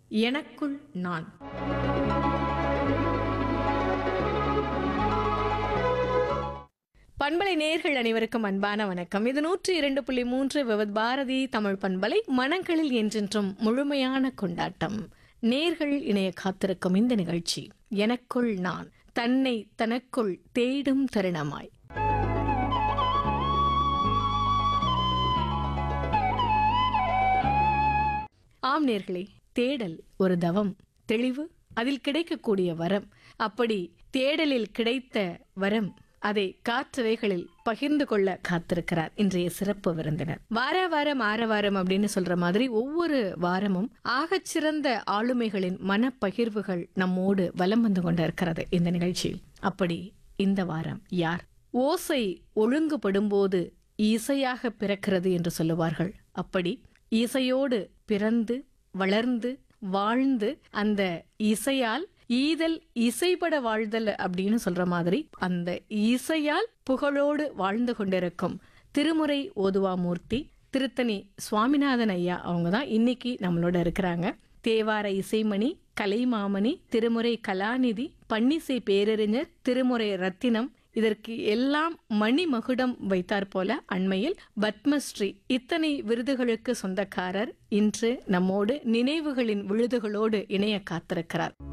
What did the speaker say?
எனக்குள் நான் பண்பலை நேர்கள் அனைவருக்கும் அன்பான வணக்கம் இது நூற்றி இரண்டு புள்ளி மூன்று விவத் பாரதி தமிழ் பண்பலை மனங்களில் என்றென்றும் முழுமையான கொண்டாட்டம் நேர்கள் இணைய காத்திருக்கும் இந்த நிகழ்ச்சி எனக்குள் நான் தன்னை தனக்குள் தேடும் தருணமாய் ஆம் நேர்களே தேடல் ஒரு தவம் தெளிவு அதில் கிடைக்கக்கூடிய வரம் அப்படி தேடலில் கிடைத்த வரம் அதை காற்றவைகளில் பகிர்ந்து கொள்ள காத்திருக்கிறார் இன்றைய சிறப்பு விருந்தினர் வார வாரம் ஆர வாரம் அப்படின்னு சொல்ற மாதிரி ஒவ்வொரு வாரமும் ஆகச்சிறந்த ஆளுமைகளின் மனப்பகிர்வுகள் நம்மோடு வலம் வந்து கொண்டிருக்கிறது இந்த நிகழ்ச்சியில் அப்படி இந்த வாரம் யார் ஓசை ஒழுங்குபடும்போது இசையாக பிறக்கிறது என்று சொல்லுவார்கள் அப்படி இசையோடு பிறந்து வளர்ந்து வாழ்ந்து அந்த இசையால் ஈதல் இசைபட வாழ்தல் அப்படின்னு சொல்ற மாதிரி அந்த இசையால் புகழோடு வாழ்ந்து கொண்டிருக்கும் திருமுறை ஓதுவாமூர்த்தி திருத்தணி சுவாமிநாதன் ஐயா அவங்க தான் இன்னைக்கு நம்மளோட இருக்கிறாங்க தேவார இசைமணி கலைமாமணி திருமுறை கலாநிதி பன்னிசை பேரறிஞர் திருமுறை ரத்தினம் இதற்கு எல்லாம் மணிமகுடம் வைத்தார் போல அண்மையில் பத்மஸ்ரீ இத்தனை விருதுகளுக்கு சொந்தக்காரர் இன்று நம்மோடு நினைவுகளின் விழுதுகளோடு இணைய காத்திருக்கிறார்